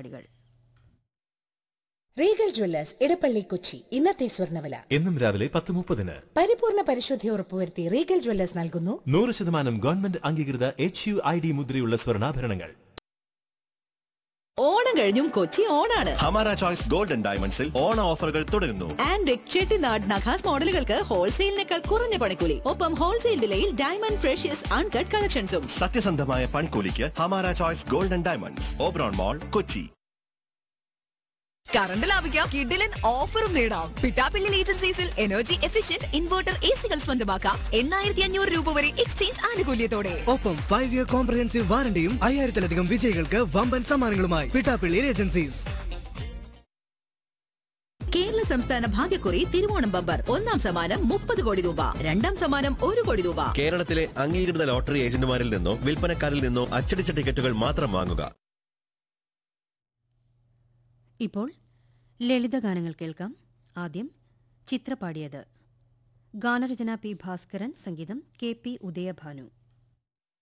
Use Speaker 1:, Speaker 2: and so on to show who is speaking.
Speaker 1: പരിപാടികൾ
Speaker 2: Regal Jewellers Edappally Kochi ഇന്നത്തെ സ്വർണ്ണവില
Speaker 3: എന്നും രാവിലെ പത്ത് മുപ്പതിന്
Speaker 2: പരിപൂർണ പരിശുദ്ധി ഉറപ്പുവരുത്തി റീഗൽ ജ്വല്ലേഴ്സ് നൽകുന്നു
Speaker 3: നൂറ് ശതമാനം ഗവൺമെന്റ് അംഗീകൃത എച്ച് യു ഐ ഡി മുദ്രയുള്ള സ്വർണ്ണാഭരണങ്ങൾ
Speaker 4: ഓണം കഴിഞ്ഞും കൊച്ചി ഓണാണ്
Speaker 5: ഹമാര ചോയ്സ് ഗോൾഡൻ ഡയമണ്ട്സിൽ ഓണ ഓഫറുകൾ തുടരുന്നു
Speaker 4: ആൻഡ് ചെട്ടിനാട് നഖാസ് മോഡലുകൾക്ക് ഹോൾസെയിലിനേക്കാൾ കുറഞ്ഞ പണിക്കൂലി ഒപ്പം ഹോൾസെയിൽ വിലയിൽ ഡയമണ്ട് ഫ്രഷ്യസ് അൺകട്ട് കളക്ഷൻസും
Speaker 5: സത്യസന്ധമായ പണിക്കൂലിക്ക് ഹമാര choice golden diamonds Oberon mall Kochi
Speaker 6: current ലാഭിക്കാം കിഡിലൻ ഓഫറും നേടാം പിട്ടാപ്പിള്ളിൽ ഏജൻസീസിൽ എനർജി എഫിഷ്യന്റ് ഇൻവെർട്ടർ എ സികൾ സ്വന്തമാക്കാം എണ്ണായിരത്തി അഞ്ഞൂറ് രൂപ വരെ എക്സ്ചേഞ്ച് ആനുകൂല്യത്തോടെ
Speaker 7: ഒപ്പം ഫൈവ് ഇയർ കോംപ്രഹെൻസീവ് വാറണ്ടിയും അയ്യായിരത്തിലധികം വിജയികൾക്ക് വമ്പൻ സമ്മാനങ്ങളുമായി പിട്ടാപ്പിള്ളി ഏജൻസീസ്
Speaker 4: കേരള സംസ്ഥാന ഭാഗ്യക്കുറി തിരുവോണം ബമ്പർ ഒന്നാം സമ്മാനം മുപ്പത് കോടി രൂപ രണ്ടാം സമ്മാനം ഒരു കോടി രൂപ
Speaker 5: കേരളത്തിലെ അംഗീകൃത ലോട്ടറി ഏജന്റുമാരിൽ നിന്നോ വിൽപ്പനക്കാരിൽ നിന്നോ അച്ചടിച്ച ടിക്കറ്റുകൾ മാത്രം വാങ്ങുക
Speaker 1: ഇപ്പോൾ ലളിതഗാനങ്ങൾ കേൾക്കാം ആദ്യം ചിത്ര പാടിയത് ഗാനരചന പി ഭാസ്കരൻ സംഗീതം കെ പി ഉദയഭാനു